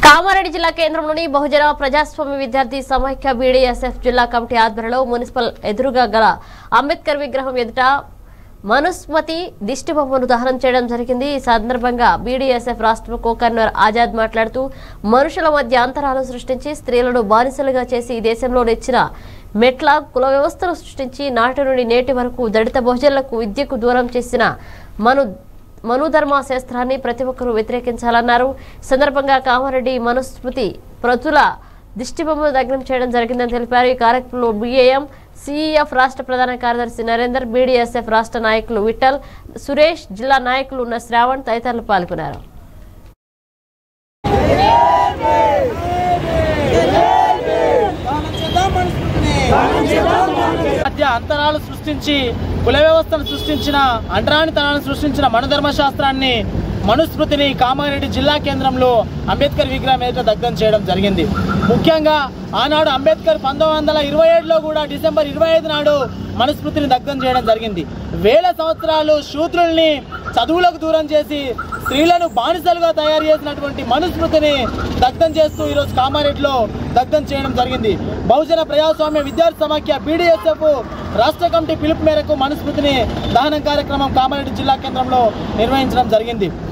కామారెడ్డి జిల్లా కేంద్రంలోని బహుజన ప్రజాస్వామ్య విద్యార్థి సమైక్య బీడీఎస్ఎఫ్ జిల్లా కమిటీ ఆధ్వర్యంలో మున్సిపల్ ఎదురుగా గల అంబేద్కర్ విగ్రహం ఎదుట మనుస్మతి దిష్టి బొమ్మను దహనం చేయడం జరిగింది ఈ సందర్భంగా బీడీఎస్ఎఫ్ రాష్ట్ర కో కన్వీనర్ ఆజాద్ మాట్లాడుతూ మనుషుల మధ్య అంతరాలు సృష్టించి స్త్రీలను బానిసలుగా చేసి ఈ దేశంలో నెచ్చిన మెట్ల కుల వ్యవస్థను సృష్టించి నాటి నుండి నేటి వరకు దళిత బహుజనులకు విద్యకు దూరం చేసిన మను మనుధర్మ శాస్త్రాన్ని ప్రతి ఒక్కరూ వ్యతిరేకించాలన్నారు ఈ సందర్భంగా కామారెడ్డి మనుస్మృతి ప్రతుల దిష్టిబొమ్మను దగ్నం చేయడం జరిగిందని తెలిపారు ఈ కార్యక్రమంలో బీఏఎం సిఈఎఫ్ రాష్ట్ర ప్రధాన కార్యదర్శి నరేందర్ బీడీఎస్ఎఫ్ రాష్ట్ర నాయకులు విఠల్ సురేష్ జిల్లా నాయకులు ఉన్న శ్రావణ్ తదితరులు పాల్గొన్నారు మధ్య అంతరాలు సృష్టించి కుల వ్యవస్థను సృష్టించిన అంటరానితనాన్ని సృష్టించిన మనధర్మ శాస్త్రాన్ని మనుస్మృతిని కామారెడ్డి జిల్లా కేంద్రంలో అంబేద్కర్ విగ్రహం ఎదుట దగ్ధం చేయడం జరిగింది ముఖ్యంగా ఆనాడు అంబేద్కర్ పంతొమ్మిది వందల ఇరవై ఏడులో కూడా డిసెంబర్ ఇరవై ఐదు నాడు మనుస్మృతిని దగ్ధం చేయడం జరిగింది వేల సంవత్సరాలు శూద్రుల్ని చదువులకు దూరం చేసి స్త్రీలను బానిసలుగా తయారు చేసినటువంటి మనుస్మృతిని దగ్ధం చేస్తూ ఈరోజు కామారెడ్డిలో దగ్ధం చేయడం జరిగింది బహుజన ప్రజాస్వామ్య విద్యార్థి సమాఖ్య బీడీఎస్ఎఫ్ రాష్ట్ర కమిటీ పిలుపు మేరకు మనుస్మృతిని దహనం కార్యక్రమం కామారెడ్డి జిల్లా కేంద్రంలో నిర్వహించడం జరిగింది